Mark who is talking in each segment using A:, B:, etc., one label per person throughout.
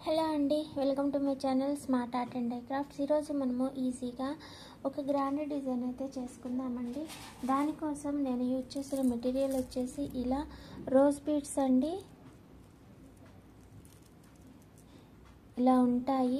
A: hello అండి welcome to my channel smart art and crafts ఈరోజు మనము ఈజీగా ఒక గ్రాండ్ డిజైన్ అయితే చేసుకుందామండి దానికోసం నేను యూజ్ చేసిన మెటీరియల్ వచ్చేసి ఇలా రోజ్ బీడ్స్ అండి ఇలా ఉంటాయి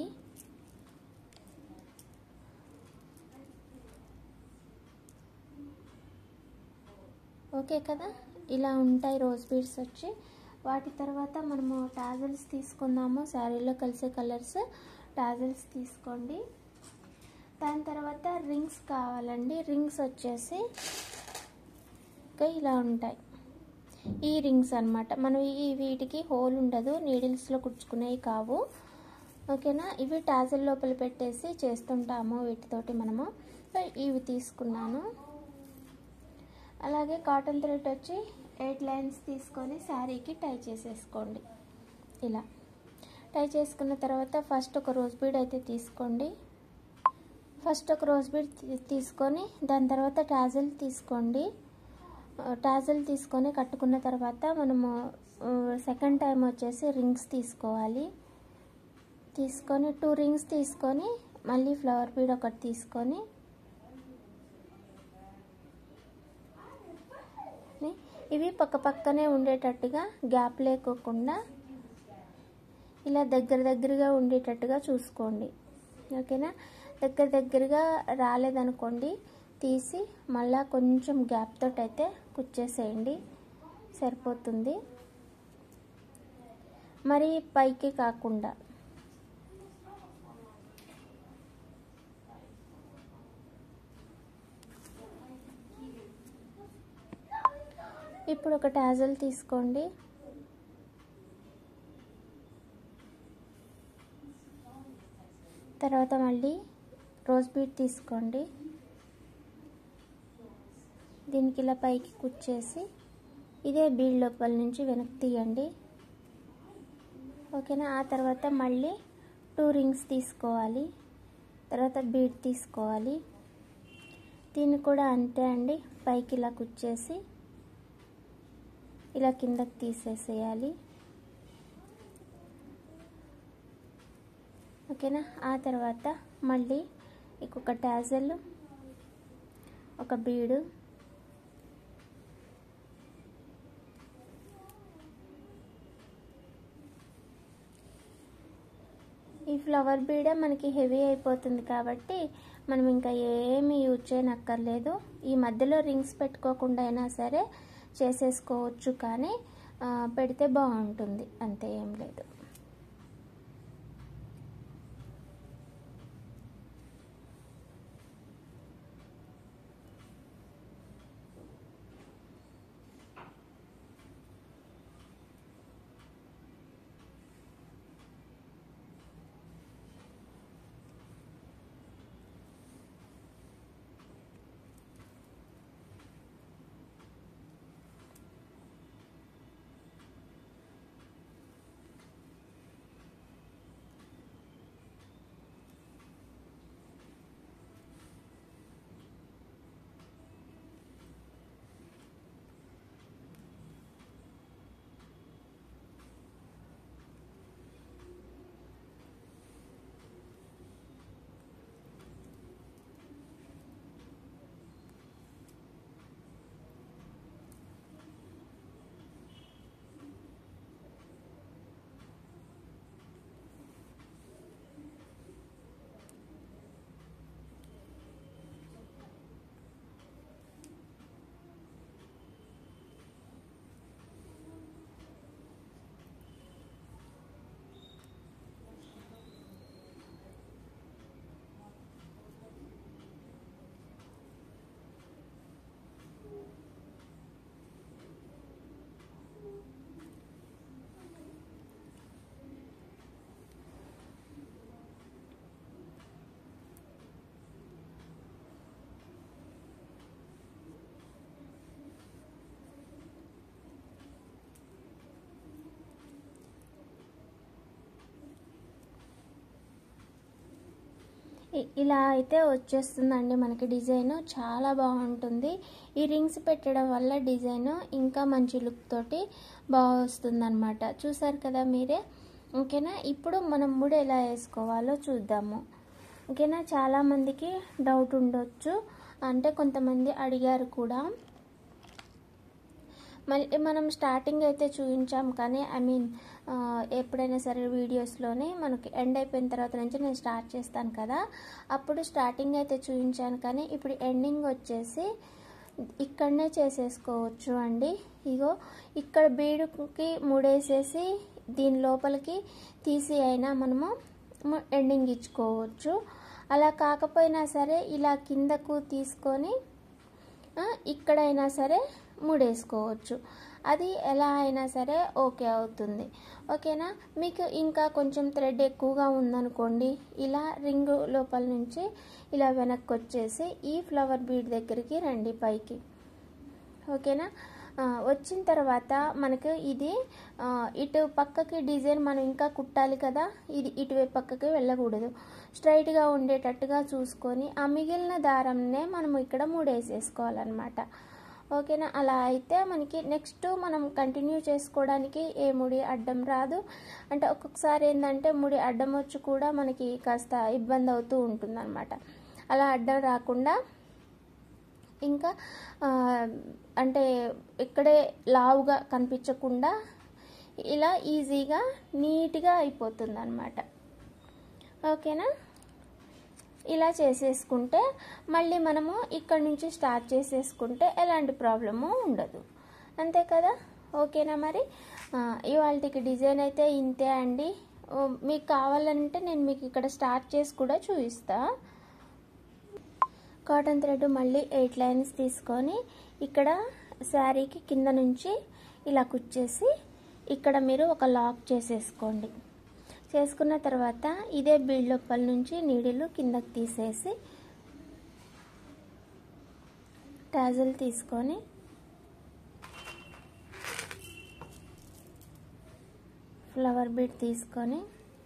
A: ఓకే కదా ఇలా ఉంటాయి రోజ్ బీడ్స్ వచ్చి వాటి తర్వాత మనము టాజల్స్ తీసుకుందాము శారీలో కలిసే కలర్స్ టాజల్స్ తీసుకోండి దాని తర్వాత రింగ్స్ కావాలండి రింగ్స్ వచ్చేసి ఇంకా ఇలా ఉంటాయి ఈ రింగ్స్ అనమాట మనం ఈ వీటికి హోల్ ఉండదు నీడిల్స్లో కుచ్చుకునేవి కావు ఓకేనా ఇవి టాజల్ లోపల పెట్టేసి చేస్తుంటాము వీటితోటి మనము ఇవి తీసుకున్నాను అలాగే కాటన్ థ్రెడ్ వచ్చి ఎయిట్ లైన్స్ తీసుకొని శారీకి టై చేసేసుకోండి ఇలా టై చేసుకున్న తర్వాత ఫస్ట్ ఒక రోజ్ బీడ్ అయితే తీసుకోండి ఫస్ట్ ఒక రోజ్ బీడ్ తీసుకొని దాని తర్వాత టాజల్ తీసుకోండి టాజల్ తీసుకొని కట్టుకున్న తర్వాత మనము సెకండ్ టైం వచ్చేసి రింగ్స్ తీసుకోవాలి తీసుకొని టూ రింగ్స్ తీసుకొని మళ్ళీ ఫ్లవర్ బీడ్ ఒకటి తీసుకొని ఇవి పక్క పక్కనే ఉండేటట్టుగా గ్యాప్ లేకోకుండా ఇలా దగ్గర దగ్గరగా ఉండేటట్టుగా చూసుకోండి ఓకేనా దగ్గర దగ్గరగా రాలేదనుకోండి తీసి మళ్ళా కొంచెం గ్యాప్ తోటి అయితే కుచ్చేసేయండి సరిపోతుంది మరి పైకి కాకుండా ఇప్పుడు ఒక టాజల్ తీసుకోండి తర్వాత మళ్ళీ రోజ్ బీట్ తీసుకోండి దీనికి ఇలా పైకి కుచ్చేసి ఇదే బీడ్ లోపల నుంచి వెనక్కి తీయండి ఓకేనా ఆ తర్వాత మళ్ళీ టూ రింగ్స్ తీసుకోవాలి తర్వాత బీడ్ తీసుకోవాలి దీన్ని కూడా అంతే అండి పైకి ఇలా కుచ్చేసి ఇలా కిందకి తీసేసేయాలి ఓకేనా ఆ తర్వాత మళ్ళీ ఇంకొక టాజల్ ఒక బీడు ఈ ఫ్లవర్ బీడే మనకి హెవీ అయిపోతుంది కాబట్టి మనం ఇంకా ఏమి యూజ్ చేయనక్కర్లేదు ఈ మధ్యలో రింగ్స్ పెట్టుకోకుండా అయినా సరే చేసేసుకోవచ్చు కానీ పెడితే బాగుంటుంది అంతే ఏం లేదు ఇలా అయితే వచ్చేస్తుందండి మనకి డిజైన్ చాలా బాగుంటుంది ఈ రింగ్స్ పెట్టడం వల్ల డిజైన్ ఇంకా మంచి లుక్ తోటి బాగా వస్తుంది అనమాట చూసారు కదా మీరే ఓకేనా ఇప్పుడు మనం ముడి ఎలా వేసుకోవాలో చూద్దాము ఓకేనా చాలామందికి డౌట్ ఉండొచ్చు అంటే కొంతమంది అడిగారు కూడా మళ్ళీ మనం స్టార్టింగ్ అయితే చూపించాం కానీ ఐ మీన్ ఎప్పుడైనా సరే వీడియోస్లోనే మనకి ఎండ్ అయిపోయిన తర్వాత నుంచి నేను స్టార్ట్ చేస్తాను కదా అప్పుడు స్టార్టింగ్ అయితే చూపించాను కానీ ఇప్పుడు ఎండింగ్ వచ్చేసి ఇక్కడనే చేసేసుకోవచ్చు అండి ఇగో ఇక్కడ బీడుకి ముడేసేసి దీని లోపలికి తీసి అయినా మనము ఎండింగ్ ఇచ్చుకోవచ్చు అలా కాకపోయినా సరే ఇలా కిందకు తీసుకొని ఇక్కడైనా సరే ముడేసుకోవచ్చు అది ఎలా అయినా సరే ఓకే అవుతుంది ఓకేనా మీకు ఇంకా కొంచెం థ్రెడ్ ఎక్కువగా ఉందనుకోండి ఇలా రింగ్ లోపల నుంచి ఇలా వెనక్కి వచ్చేసి ఈ ఫ్లవర్ బీడ్ దగ్గరికి రండి పైకి ఓకేనా వచ్చిన తర్వాత మనకు ఇది ఇటు పక్కకి డిజైన్ మనం ఇంకా కుట్టాలి కదా ఇది ఇటువైపు పక్కకి వెళ్ళకూడదు స్ట్రైట్గా ఉండేటట్టుగా చూసుకొని ఆ మిగిలిన దారంనే మనం ఇక్కడ మూడేసేసుకోవాలన్నమాట ఓకేనా అలా అయితే మనకి నెక్స్ట్ మనం కంటిన్యూ చేసుకోవడానికి ఏ ముడి అడ్డం రాదు అంటే ఒక్కొక్కసారి ఏంటంటే ముడి అడ్డం వచ్చి కూడా మనకి కాస్త ఇబ్బంది అవుతూ ఉంటుందన్నమాట అలా అడ్డం రాకుండా ఇంకా అంటే ఇక్కడే లావుగా కనిపించకుండా ఇలా ఈజీగా నీట్గా అయిపోతుంది అనమాట ఓకేనా ఇలా చేసేసుకుంటే మళ్ళీ మనము ఇక్కడ నుంచి స్టార్ట్ చేసేసుకుంటే ఎలాంటి ప్రాబ్లము ఉండదు అంతే కదా ఓకేనా మరి ఇవాళకి డిజైన్ అయితే ఇంతే అండి మీకు కావాలంటే నేను మీకు ఇక్కడ స్టార్ట్ చేసి కూడా చూపిస్తా కాటన్ థ్రెడ్ మళ్ళీ ఎయిట్ లైన్స్ తీసుకొని ఇక్కడ శారీకి కింద నుంచి ఇలా కుచ్చేసి ఇక్కడ మీరు ఒక లాక్ చేసేసుకోండి చేసుకున్న తర్వాత ఇదే బీడ్ లోపల నుంచి నీడిలు కిందకి తీసేసి టాజల్ తీసుకొని ఫ్లవర్ బీడ్ తీసుకొని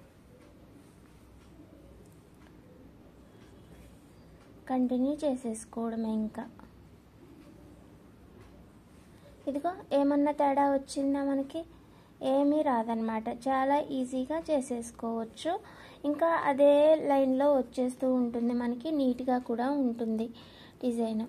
A: కంటిన్యూ చేసేసుకోవడమే ఇంకా ఇదిగో ఏమన్నా తేడా వచ్చిందా మనకి ఏమీ రాదనమాట చాలా ఈజీగా చేసేసుకోవచ్చు ఇంకా అదే లైన్లో వచ్చేస్తూ ఉంటుంది మనకి నీట్గా కూడా ఉంటుంది డిజైన్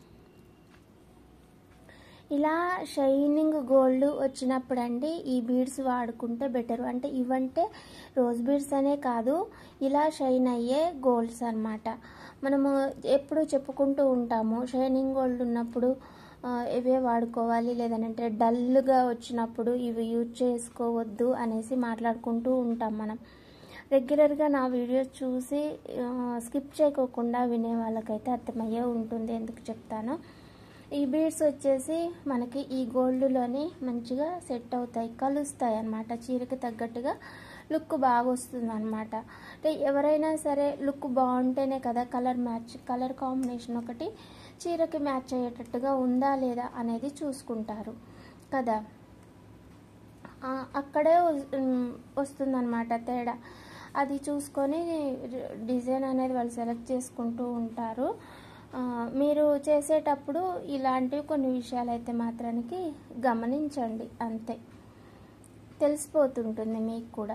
A: ఇలా షైనింగ్ గోల్డ్ వచ్చినప్పుడు అండి ఈ బీడ్స్ వాడుకుంటే బెటర్ అంటే ఇవంటే రోజ్ బీడ్స్ అనే కాదు ఇలా షైన్ అయ్యే గోల్డ్స్ అనమాట మనము ఎప్పుడు చెప్పుకుంటూ ఉంటాము షైనింగ్ గోల్డ్ ఉన్నప్పుడు ఇవే వాడుకోవాలి లేదంటే డల్గా వచ్చినప్పుడు ఇవి యూజ్ చేసుకోవద్దు అనేసి మాట్లాడుకుంటూ ఉంటాం మనం రెగ్యులర్గా నా వీడియోస్ చూసి స్కిప్ చేయకోకుండా వినే వాళ్ళకైతే అర్థమయ్యే ఉంటుంది ఎందుకు చెప్తాను ఈ బీడ్స్ వచ్చేసి మనకి ఈ గోల్డ్లోని మంచిగా సెట్ అవుతాయి కలుస్తాయి అన్నమాట చీరకి తగ్గట్టుగా లుక్ బాగా వస్తుంది అనమాట అంటే ఎవరైనా సరే లుక్ బాగుంటేనే కదా కలర్ మ్యాచ్ కలర్ కాంబినేషన్ ఒకటి చీరకి మ్యాచ్ అయ్యేటట్టుగా ఉందా లేదా అనేది చూసుకుంటారు కదా అక్కడే వస్తుందన్నమాట తేడా అది చూసుకొని డిజైన్ అనేది వాళ్ళు సెలెక్ట్ చేసుకుంటూ ఉంటారు మీరు చేసేటప్పుడు ఇలాంటివి కొన్ని విషయాలు అయితే మాత్రానికి గమనించండి అంతే తెలిసిపోతుంటుంది మీకు కూడా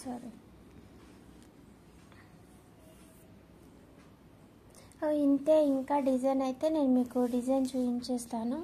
A: సారీ ఇంతే ఇంకా డిజైన్ అయితే నేను మీకు డిజైన్ చూపించేస్తాను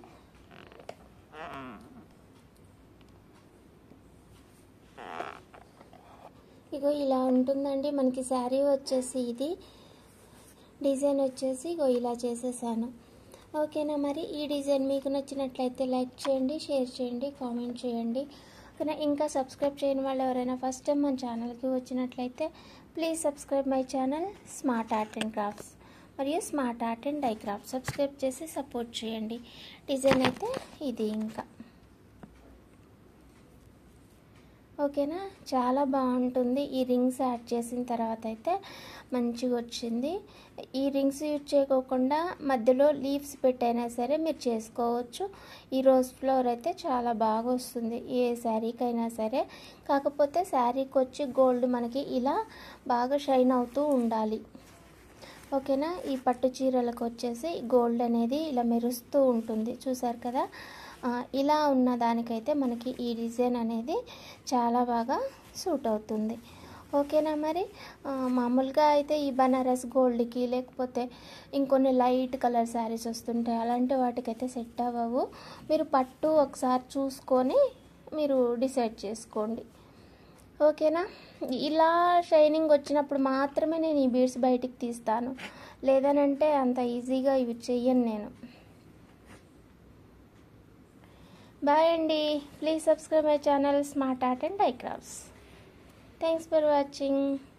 A: ఇగో ఇలా ఉంటుందండి మనకి శారీ వచ్చేసి ఇది డిజైన్ వచ్చేసి ఇగో ఇలా చేసేసాను ఓకేనా మరి ఈ డిజైన్ మీకు నచ్చినట్లయితే లైక్ చేయండి షేర్ చేయండి కామెంట్ చేయండి ఓకేనా ఇంకా సబ్స్క్రైబ్ చేయని వాళ్ళు ఎవరైనా ఫస్ట్ టైం మన ఛానల్కి వచ్చినట్లయితే please subscribe my channel smart art and crafts మరియు smart art and dye craft subscribe చేసి సపోర్ట్ చేయండి డిజైన్ అయితే ఇది ఇంకా ఓకేనా చాలా బాగుంటుంది ఈ రింగ్స్ యాడ్ చేసిన తర్వాత అయితే మంచిగా వచ్చింది ఈ రింగ్స్ యూజ్ చేయకోకుండా మధ్యలో లీవ్స్ పెట్టైనా సరే మీరు చేసుకోవచ్చు ఈ రోజ్ ఫ్లవర్ అయితే చాలా బాగా వస్తుంది ఏ శారీకైనా సరే కాకపోతే శారీకి వచ్చి గోల్డ్ మనకి ఇలా బాగా షైన్ అవుతూ ఉండాలి ఓకేనా ఈ పట్టు చీరలకు వచ్చేసి గోల్డ్ అనేది ఇలా మెరుస్తూ ఉంటుంది చూసారు కదా ఇలా ఉన్న దానికైతే మనకి ఈ డిజైన్ అనేది చాలా బాగా సూట్ అవుతుంది ఓకేనా మరి మామూలుగా అయితే ఈ బనారస్ గోల్డ్కి లేకపోతే ఇంకొన్ని లైట్ కలర్ శారీస్ వస్తుంటాయి అలాంటి వాటికైతే సెట్ అవ్వవు మీరు పట్టు ఒకసారి చూసుకొని మీరు డిసైడ్ చేసుకోండి ఓకేనా ఇలా షైనింగ్ వచ్చినప్పుడు మాత్రమే నేను ఈ బీడ్స్ బయటికి తీస్తాను లేదనంటే అంత ఈజీగా ఇవి చెయ్యను నేను బాయ్ అండి please subscribe my channel smart art and dye crafts thanks for watching